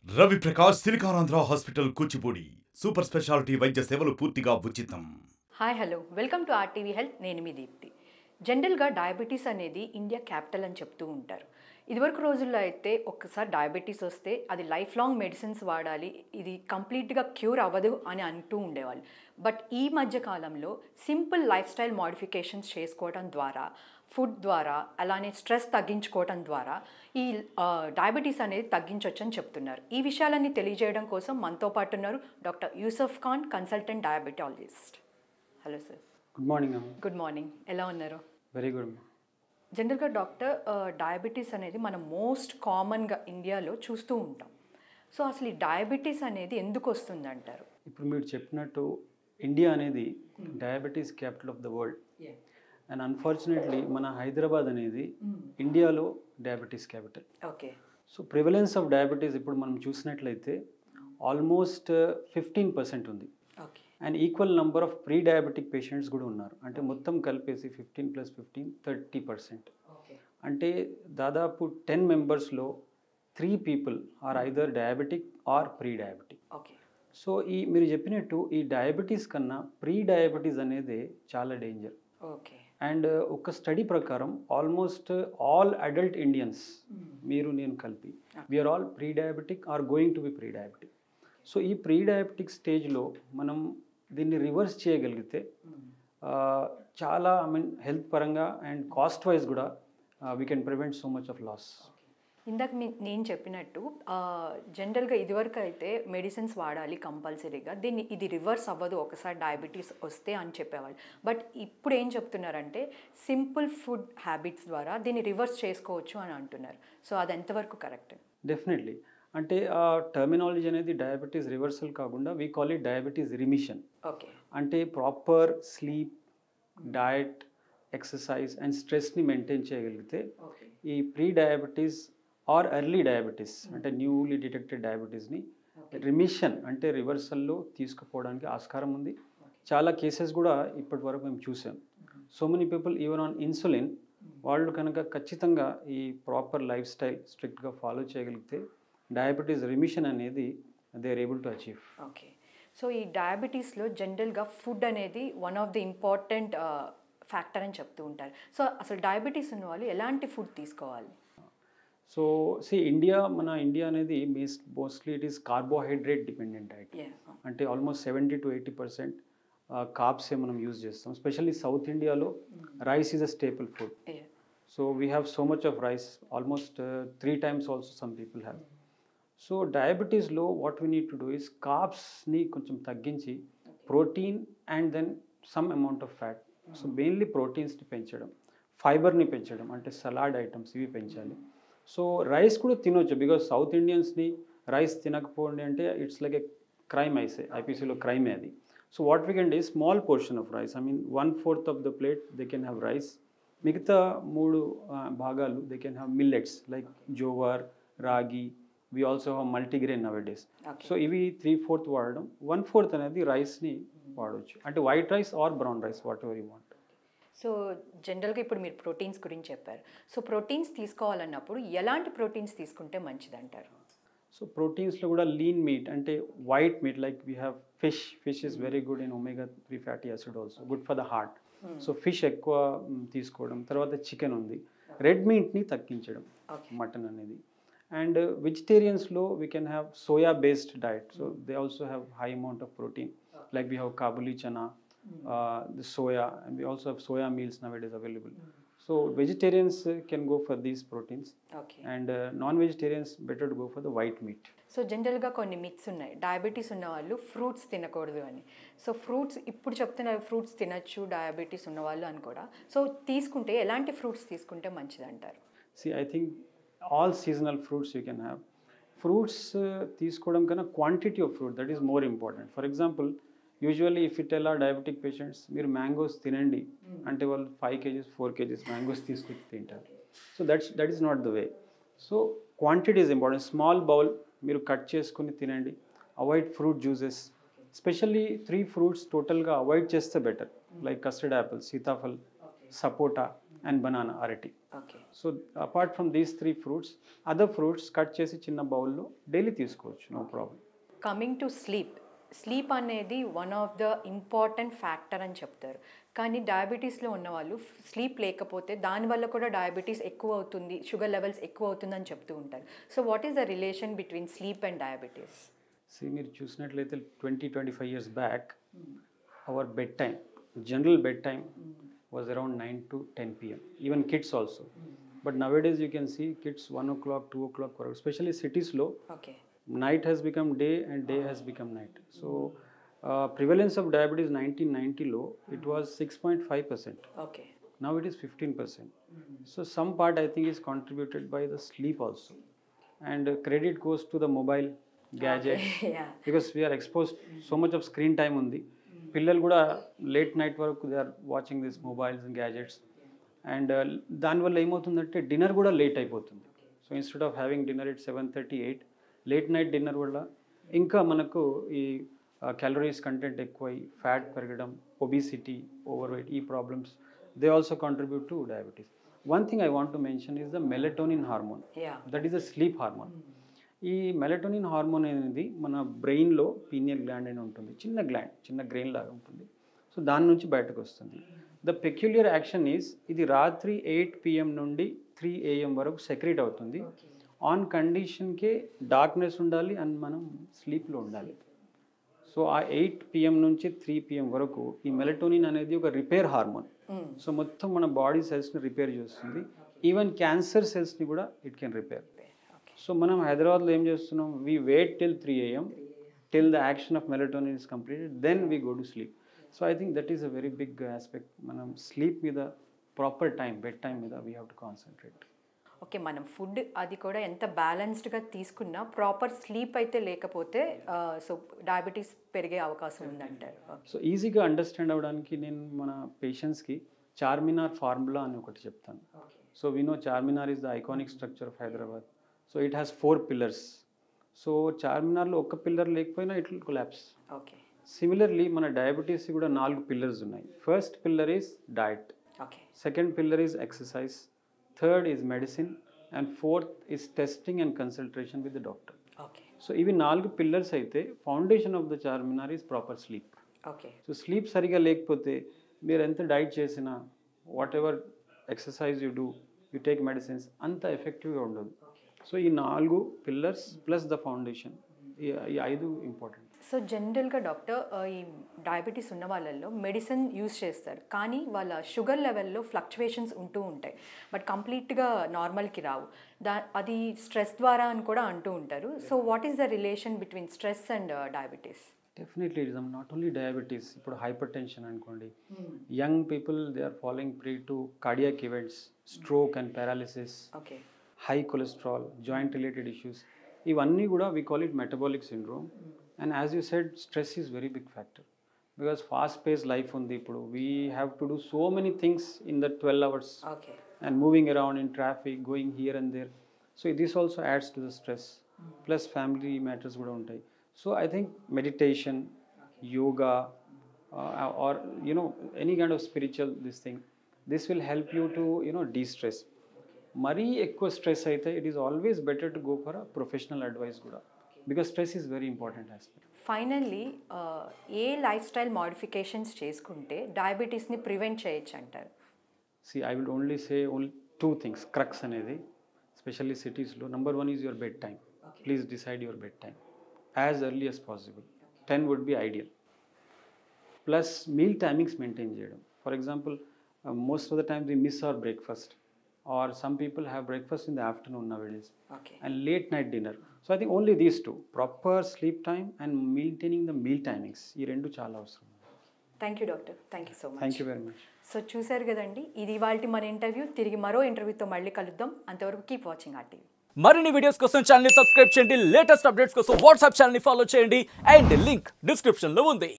Ravi Prakash Siliconandhra hospital Kuchipudi super speciality వైద్య సేవలు పూర్తిగా ఉచితం hi hello welcome to RTV health నేను మీ దీప్తి జనరల్గా డయాబెటీస్ అనేది ఇండియా క్యాపిటల్ అని చెప్తూ ఉంటారు ఇదివరకు రోజుల్లో అయితే ఒక్కసారి డయాబెటీస్ వస్తే అది లైఫ్ లాంగ్ మెడిసిన్స్ వాడాలి ఇది కంప్లీట్గా క్యూర్ అవ్వదు అని అంటూ ఉండేవాళ్ళు బట్ ఈ మధ్య కాలంలో సింపుల్ లైఫ్ స్టైల్ మోడిఫికేషన్స్ చేసుకోవడం ద్వారా ఫుడ్ ద్వారా అలానే స్ట్రెస్ తగ్గించుకోవడం ద్వారా ఈ ఆ, డయాబెటీస్ అనేది తగ్గించవచ్చు అని చెప్తున్నారు ఈ విషయాలన్నీ తెలియజేయడం కోసం మనతో పాటు ఉన్నారు doctor Yusuf Khan consultant diabetologist hello sir good morning అమ్మ గుడ్ మార్నింగ్ ఎలా ఉన్నారు వెరీ గుడ్ అమ్మ జనరల్గా డాక్టర్ డయాబెటీస్ అనేది మనం మోస్ట్ కామన్గా ఇండియాలో చూస్తూ ఉంటాం సో అసలు ఈ డయాబెటీస్ అనేది ఎందుకు వస్తుంది అంటారు ఇప్పుడు మీరు చెప్పినట్టు ఇండియా అనేది diabetes capital of the world and unfortunately మన హైదరాబాద్ అనేది ఇండియాలో diabetes capital okay so prevalence of diabetes ఇప్పుడు మనం చూసినట్లయితే ఆల్మోస్ట్ ఫిఫ్టీన్ పర్సెంట్ ఉంది okay and equal number of pre diabetic patients కూడా ఉన్నారు అంటే మొత్తం కలిపేసి fifteen plus fifteen thirty percent okay అంటే దాదాపు టెన్ మెంబర్స్లో three people are either diabetic or pre diabetic okay so ఈ మీరు చెప్పినట్టు ఈ డయాబెటీస్ కన్నా ప్రీ డయాబెటీస్ అనేది చాలా డేంజర్ ఓకే అండ్ ఒక స్టడీ ప్రకారం ఆల్మోస్ట్ ఆల్ అడల్ట్ ఇండియన్స్ మీరు నేను కలిపి we are all pre diabetic are going to be pre diabetic so ఈ ప్రీ డయాబెటిక్ స్టేజ్లో మనం దీన్ని రివర్స్ చేయగలిగితే ఆ, చాలా ఐ మీన్ హెల్త్ పరంగా అండ్ కాస్ట్ వైజ్ కూడా we can prevent so much of loss ఇందాక మీ నేను చెప్పినట్టు జనరల్గా ఇదివరకు అయితే మెడిసిన్స్ వాడాలి కంపల్సరీగా దీన్ని ఇది రివర్స్ అవ్వదు ఒకసారి డయాబెటీస్ వస్తే అని చెప్పేవాళ్ళు బట్ ఇప్పుడు ఏం చెప్తున్నారంటే సింపుల్ ఫుడ్ హ్యాబిట్స్ ద్వారా దీన్ని రివర్స్ చేసుకోవచ్చు అని అంటున్నారు సో అది ఎంతవరకు కరెక్ట్ డెఫినెట్లీ అంటే ఆ టర్మినాలజీ అనేది డయాబెటీస్ రివర్సల్ కాకుండా we call it diabetes remission okay అంటే proper sleep diet exercise and స్ట్రెస్ని మెయింటైన్ చేయగలిగితే ఓకే ఈ pre diabetes or early diabetes అంటే న్యూలీ డిటెక్టెడ్ డయాబెటీస్ని రిమిషన్ అంటే రివర్సల్లో తీసుకుపోవడానికి ఆస్కారం ఉంది చాలా కేసెస్ కూడా ఇప్పటి వరకు మేము చూసాం so many people even on insulin వాళ్ళు కనుక ఖచ్చితంగా ఈ ప్రాపర్ లైఫ్ స్టైల్ స్ట్రిక్ట్గా ఫాలో చేయగలిగితే డయాబెటీస్ రిమిషన్ అనేది they are able to achieve okay so ఈ డయాబెటీస్లో జనరల్గా ఫుడ్ అనేది one of the important factor అని చెప్తూ ఉంటారు సో అసలు డయాబెటీస్ ఉన్న వాళ్ళు ఎలాంటి ఫుడ్ తీసుకోవాలి సో సి ఇండియా మన ఇండియా అనేది means mostly it is carbohydrate dependent diet అంటే almost seventy to eighty percent కార్బ్సే మనం యూజ్ చేస్తాం స్పెషల్లీ సౌత్ ఇండియాలో rice is a staple food so we have so much of rice almost three times also some people have so డయాబెటీస్లో what we need to do is కార్బ్స్ని కొంచెం తగ్గించి protein and then some amount of fat so mainly ప్రోటీన్స్ని పెంచడం ఫైబర్ని పెంచడం అంటే salad items ఇవి పెంచాలి సో రైస్ కూడా తినొచ్చు బికాజ్ సౌత్ ఇండియన్స్ని రైస్ తినకపోండి అంటే ఇట్స్ లైక్ ఎ క్రైమ్ ఐసే ఐపీసీలో క్రైమే అది so what we can do small portion of rice I mean one fourth of the plate they can have rice మిగతా మూడు ఆ, భాగాలు they can have millets like jowar ragi we also have multigrain nowadays okay so ఇవి three fourth వాడడం one fourth అనేది రైస్ని వాడవచ్చు అంటే white rice are brown rice whatever you want so జనరల్గా ఇప్పుడు మీరు ప్రోటీన్స్ గురించి చెప్పారు సో ప్రోటీన్స్ తీసుకోవాలన్నప్పుడు ఎలాంటి ప్రోటీన్స్ తీసుకుంటే మంచిది అంటారు సో ప్రోటీన్స్లో కూడా లీన్ మీట్ అంటే white meat like we have fish fish is very good in omega three fatty acid also good for the heart so fish ఎక్కువ మ్, తీసుకోవడం తర్వాత చికెన్ ఉంది రెడ్ మీట్ని తగ్గించడం ఓకే మటన్ అనేది అండ్ వెజిటేరియన్స్లో we can have soya based diet so they also have high amount of protein like we have kabuli chana the soya and we also have soya meals now it is available so vegetarians can go for these proteins okay and non vegetarians better to go for the white meat so జనరల్గా కొన్ని myths ఉన్నాయి diabetes ఉన్న వాళ్ళు fruits తినకూడదు అని so fruits ఇప్పుడు చెప్తున్న fruits తినచ్చు డయాబెటీస్ ఉన్న వాళ్ళు అని కూడా సో తీసుకుంటే ఎలాంటి ఫ్రూట్స్ తీసుకుంటే మంచిది అంటారు see I think all seasonal fruits you can have fruits తీసుకోవడం కన్నా quantity of fruit that is more important for example usually if it ఎలా డయాబెటిక్ పేషెంట్స్ మీరు మ్యాంగోస్ తినండి అంటే వాళ్ళు five kgs four kgs mangoes తీసుకొచ్చి తింటారు so that's that is not the way so quantity is important small bowl మీరు cut చేసుకుని తినండి avoid fruit juices specially three fruits టోటల్గా అవాయిడ్ చేస్తే better like custard apple sitaphal sapota and banana అరటి okay so apart from these three fruits other fruits cut చేసి చిన్న బౌల్లో daily తీసుకోవచ్చు no problem coming to sleep sleep అనేది one of the important factor అని చెప్తారు కానీ డయాబెటీస్లో ఉన్న వాళ్ళు స్లీప్ లేకపోతే దానివల్ల కూడా డయాబెటీస్ ఎక్కువ అవుతుంది షుగర్ లెవెల్స్ ఎక్కువ అవుతుందని చెప్తూ ఉంటారు so what is the relation between sleep and diabetes see మీరు చూసినట్లయితే twenty twenty five years back our bed time general bed time was around nine to ten PM even kids also but nowadays you can see kids one o'clock two o'clock వరకు especially సిటీస్లో okay night has become day and day has become night. So, uh, prevalence of diabetes 1990 low, it was 6.5%. Okay Now it is 15%. So, some part I think is contributed by the sleep also. And uh, credit goes to the mobile gadget yeah because we are exposed so much of screen time ఉంది పిల్లలు కూడా late night వరకు they are watching this mobiles and gadgets and దానివల్ల ఏమవుతుందంటే dinner కూడా late అయిపోతుంది so instead of having dinner at seven thirty eight late night dinner వల్ల ఇంకా మనకు ఈ క్యాలరీస్ కంటెంట్ ఎక్కువై ఫ్యాట్ పెరగడం ఒబిసిటీ ఓవర్ వెయిట్ ఈ problems they also contribute to diabetes one thing I want to mention is the melatonin hormone yeah that is the sleep hormone ఈ melatonin hormone అనేది మన బ్రెయిన్లో పీనియల్ గ్లాండ్ అని ఉంటుంది చిన్న గ్లాండ్ చిన్న గ్రెయిన్ లాగా ఉంటుంది సో దాని నుంచి బయటకు వస్తుంది ద పెక్యులియర్ యాక్షన్ ఈజ్ ఇది రాత్రి ఎయిట్ పిఎం నుండి త్రీ ఏఎం వరకు సెక్రేట్ అవుతుంది ఆన్ కండిషన్కే డార్క్నెస్ ఉండాలి అండ్ మనం స్లీప్లో ఉండాలి సో ఆ ఎయిట్ పిఎం నుంచి త్రీ పిఎం వరకు ఈ మెలటోనిన్ అనేది ఒక రిపేర్ హార్మోన్ సో మొత్తం మన బాడీ సెల్స్ని రిపేర్ చేస్తుంది ఈవెన్ క్యాన్సర్ సెల్స్ని కూడా it can repair okay so మనం హైదరాబాద్లో ఏం చేస్తున్నాం we wait till three AM till the action of melatonin is completed then we go to sleep so I think that is a very big aspect మనం sleep మీద proper time bed time మీద we have to concentrate okay మనం food అది కూడా ఎంత బ్యాలెన్స్డ్గా తీసుకున్నా proper sleep అయితే లేకపోతే సో డయాబెటీస్ పెరిగే అవకాశం ఉందంటారు ఓకే సో ఈజీగా అండర్స్టాండ్ అవ్వడానికి నేను మన పేషెంట్స్కి చార్మినార్ ఫార్ములా అని ఒకటి చెప్తాను so we know Charminar is the iconic structure of Hyderabad so it has four pillars so చార్మినార్లో ఒక్క పిల్లర్ లేకపోయినా it will collapse okay similarly మన డయాబెటీస్ కూడా నాలుగు పిల్లర్స్ ఉన్నాయి first pillar is diet okay second pillar is exercise third is medicine and fourth is testing and consultation with the doctor okay so ఇవి నాలుగు పిల్లర్స్ అయితే foundation of the Charminar is proper sleep okay so sleep సరిగా లేకపోతే మీరు ఎంత diet చేసినా whatever exercise you do you take medicines అంత ఎఫెక్టివ్గా ఉండదు సో ఈ నాలుగు పిల్లర్స్ ప్లస్ ద ఫౌండేషన్ ఈ ఐదు ఇంపార్టెంట్ సో జనరల్గా డాక్టర్ ఆ, ఈ డయాబెటీస్ ఉన్న వాళ్ళల్లో మెడిసిన్ యూస్ చేస్తారు కానీ వాళ్ళ షుగర్ లెవెల్లో ఫ్లక్చువేషన్స్ ఉంటూ ఉంటాయి బట్ కంప్లీట్గా నార్మల్కి రావు దా అది స్ట్రెస్ ద్వారా అని కూడా అంటూ ఉంటారు so what is the relation between stress and diabetes definitely it not only diabetes ఇప్పుడు హైపర్ టెన్షన్ అనుకోండి young people they are following prey to cardiac events stroke and paralysis okay high cholesterol joint related issues ఇవన్నీ కూడా we call it metabolic syndrome and as you said stress is very big factor because fast pace life ఉంది ఇప్పుడు we have to do so many things in the twelve hours okay and moving around in traffic, going here and there. So this also adds to the stress. Plus family matters కూడా ఉంటాయి so I think meditation yoga or you know any kind of spiritual this thing this will help you to you know destress మరీ ఎక్కువ stress అయితే it is always better to go for a professional advice కూడా because stress is very important aspect finally a lifestyle modifications చేసుకుంటే డయాబెటీస్ని prevent చేయొచ్చు అంటారు see I will only say only two things crux అనేది specially సిటీస్లో number one is your bed time please decide your bed time as early as possible ten would be ideal plus meal timings maintain చేయడం for example most of the times we miss our breakfast or some people have breakfast in the afternoon nowadays okay and late night dinner so I think only these two proper sleep time and maintaining the meal timings ఈ రెండు చాలా అవసరం thank you doctor thank you so much thank you very much so చూశారు కదండి ఇది ఇవాళ మన interview తిరిగి మరో ఇంటర్వ్యూతో మళ్ళీ కలుద్దాం అంతవరకు కీప్ వాచింగ్ ఆ టీవీ మరిన్ని వీడియోస్ కోసం ఛానల్ సబ్స్క్రైబ్ చేయండి లేటెస్ట్ అప్డేట్స్ కోసం వాట్సాప్ ఛానల్ ఫాలో చేయండి అండ్ లింక్ డిస్క్రిప్షన్ లో ఉంది